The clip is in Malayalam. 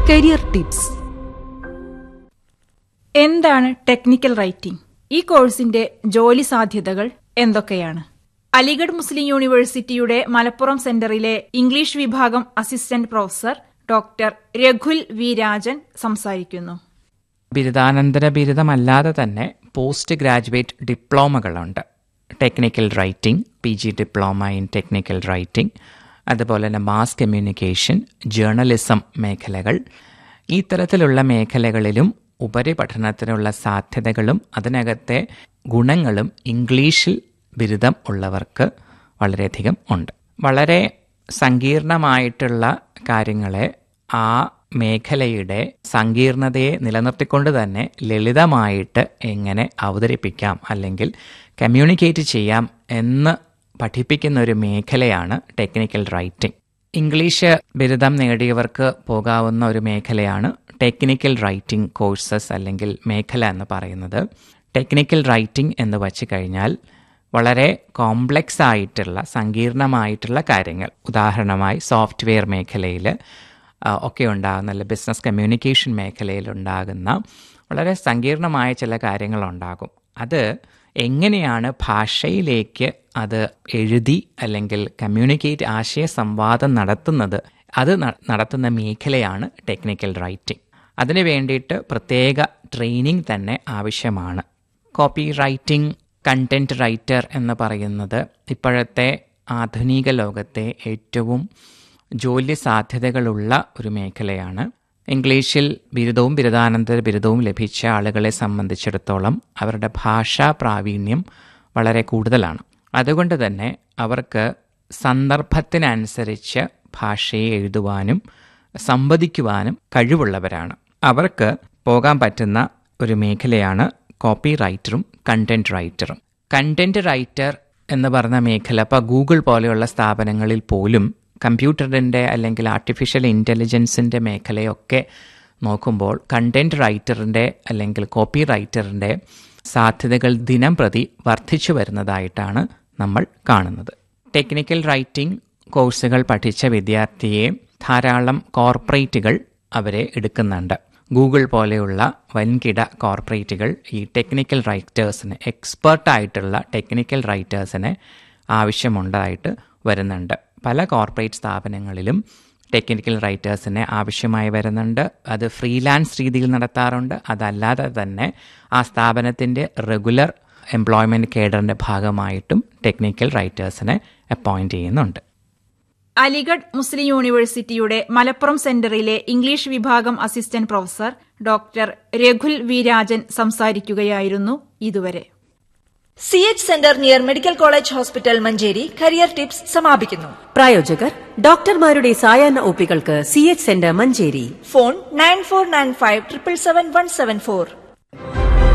കരിയർ ടിപ്സ് എന്താണ് ടെക്നിക്കൽ റൈറ്റിംഗ് ഈ കോഴ്സിന്റെ ജോലി സാധ്യതകൾ എന്തൊക്കെയാണ് അലിഗഡ് മുസ്ലിം യൂണിവേഴ്സിറ്റിയുടെ മലപ്പുറം സെന്ററിലെ ഇംഗ്ലീഷ് വിഭാഗം അസിസ്റ്റന്റ് പ്രൊഫസർ ഡോക്ടർ രഘുൽ വി രാജൻ സംസാരിക്കുന്നു ബിരുദാനന്തര ബിരുദമല്ലാതെ തന്നെ പോസ്റ്റ് ഗ്രാജുവേറ്റ് ഡിപ്ലോമകളുണ്ട് technical writing P G diploma in technical writing അതുപോലെ തന്നെ മാസ് കമ്മ്യൂണിക്കേഷൻ ജേർണലിസം മേഖലകൾ ഈ തരത്തിലുള്ള മേഖലകളിലും ഉപരിപഠനത്തിനുള്ള സാധ്യതകളും അതിനകത്തെ ഗുണങ്ങളും ഇംഗ്ലീഷിൽ ബിരുദം ഉള്ളവർക്ക് വളരെയധികം ഉണ്ട് വളരെ സങ്കീർണമായിട്ടുള്ള കാര്യങ്ങളെ ആ മേഖലയുടെ സങ്കീർണതയെ നിലനിർത്തിക്കൊണ്ട് തന്നെ ലളിതമായിട്ട് എങ്ങനെ അവതരിപ്പിക്കാം അല്ലെങ്കിൽ കമ്മ്യൂണിക്കേറ്റ് ചെയ്യാം എന്ന് പഠിപ്പിക്കുന്ന ഒരു മേഖലയാണ് ടെക്നിക്കൽ റൈറ്റിംഗ് ഇംഗ്ലീഷ് ബിരുദം നേടിയവർക്ക് പോകാവുന്ന ഒരു മേഖലയാണ് ടെക്നിക്കൽ റൈറ്റിംഗ് കോഴ്സസ് അല്ലെങ്കിൽ മേഖല എന്ന് പറയുന്നത് ടെക്നിക്കൽ റൈറ്റിംഗ് എന്ന് വച്ച് കഴിഞ്ഞാൽ വളരെ കോംപ്ലക്സ് ആയിട്ടുള്ള സങ്കീർണമായിട്ടുള്ള കാര്യങ്ങൾ ഉദാഹരണമായി സോഫ്റ്റ്വെയർ മേഖലയിൽ ഒക്കെ ഉണ്ടാകുന്ന അല്ല ബിസിനസ് കമ്മ്യൂണിക്കേഷൻ മേഖലയിൽ ഉണ്ടാകുന്ന വളരെ സങ്കീർണമായ ചില കാര്യങ്ങളുണ്ടാകും അത് എങ്ങനെയാണ് ഭാഷയിലേക്ക് അത് എഴുതി അല്ലെങ്കിൽ കമ്മ്യൂണിക്കേറ്റ് ആശയ സംവാദം നടത്തുന്നത് അത് നടത്തുന്ന മേഖലയാണ് ടെക്നിക്കൽ റൈറ്റിംഗ് അതിനു വേണ്ടിയിട്ട് പ്രത്യേക ട്രെയിനിങ് തന്നെ ആവശ്യമാണ് കോപ്പി റൈറ്റിംഗ് കണ്ടന്റ് റൈറ്റർ എന്ന് പറയുന്നത് ഇപ്പോഴത്തെ ആധുനിക ലോകത്തെ ഏറ്റവും ജോലി സാധ്യതകളുള്ള ഒരു മേഖലയാണ് ഇംഗ്ലീഷിൽ ബിരുദവും ബിരുദാനന്തര ബിരുദവും ലഭിച്ച ആളുകളെ സംബന്ധിച്ചിടത്തോളം അവരുടെ ഭാഷാ പ്രാവീണ്യം വളരെ കൂടുതലാണ് അതുകൊണ്ട് തന്നെ അവർക്ക് സന്ദർഭത്തിനനുസരിച്ച് ഭാഷയെ എഴുതുവാനും സംവദിക്കുവാനും കഴിവുള്ളവരാണ് അവർക്ക് പോകാൻ പറ്റുന്ന ഒരു മേഖലയാണ് കോപ്പി റൈറ്ററും കണ്ടന്റ് റൈറ്ററും കണ്ടന്റ് റൈറ്റർ എന്ന് പറഞ്ഞ മേഖല ഇപ്പോൾ ഗൂഗിൾ പോലെയുള്ള സ്ഥാപനങ്ങളിൽ പോലും കമ്പ്യൂട്ടറിൻ്റെ അല്ലെങ്കിൽ ആർട്ടിഫിഷ്യൽ ഇൻ്റലിജൻസിൻ്റെ മേഖലയൊക്കെ നോക്കുമ്പോൾ കണ്ടന്റ് റൈറ്ററിൻ്റെ അല്ലെങ്കിൽ കോപ്പി റൈറ്ററിൻ്റെ സാധ്യതകൾ ദിനം പ്രതി വർദ്ധിച്ചു വരുന്നതായിട്ടാണ് നമ്മൾ കാണുന്നത് ടെക്നിക്കൽ റൈറ്റിംഗ് കോഴ്സുകൾ പഠിച്ച വിദ്യാർത്ഥിയെ ധാരാളം കോർപ്പറേറ്റുകൾ അവരെ എടുക്കുന്നുണ്ട് ഗൂഗിൾ പോലെയുള്ള വൻകിട കോർപ്പറേറ്റുകൾ ഈ ടെക്നിക്കൽ റൈറ്റേഴ്സിന് എക്സ്പേർട്ടായിട്ടുള്ള ടെക്നിക്കൽ റൈറ്റേഴ്സിന് ആവശ്യമുണ്ടായിട്ട് വരുന്നുണ്ട് പല കോർപ്പറേറ്റ് സ്ഥാപനങ്ങളിലും ടെക്നിക്കൽ റൈറ്റേഴ്സിനെ ആവശ്യമായി വരുന്നുണ്ട് അത് ഫ്രീലാൻസ് രീതിയിൽ നടത്താറുണ്ട് അതല്ലാതെ തന്നെ ആ സ്ഥാപനത്തിൻ്റെ റെഗുലർ എംപ്ലോയ്മെൻറ്റ് കേഡറിൻ്റെ ഭാഗമായിട്ടും ടെക്നിക്കൽ റൈറ്റേഴ്സിനെ അപ്പോയിൻറ്റ് ചെയ്യുന്നുണ്ട് അലിഗഡ് മുസ്ലിം യൂണിവേഴ്സിറ്റിയുടെ മലപ്പുറം സെന്ററിലെ ഇംഗ്ലീഷ് വിഭാഗം അസിസ്റ്റന്റ് പ്രൊഫസർ ഡോക്ടർ രഘുൽ വി രാജൻ സംസാരിക്കുകയായിരുന്നു ഇതുവരെ C H centre near medical college hospital Manjeri career tips സമാപിക്കുന്നു പ്രായോജകർ ഡോക്ടർമാരുടെ സായാഹ്ന ഒപ്പികൾക്ക് C H centre Manjeri phone nine four nine five triple seven one seven four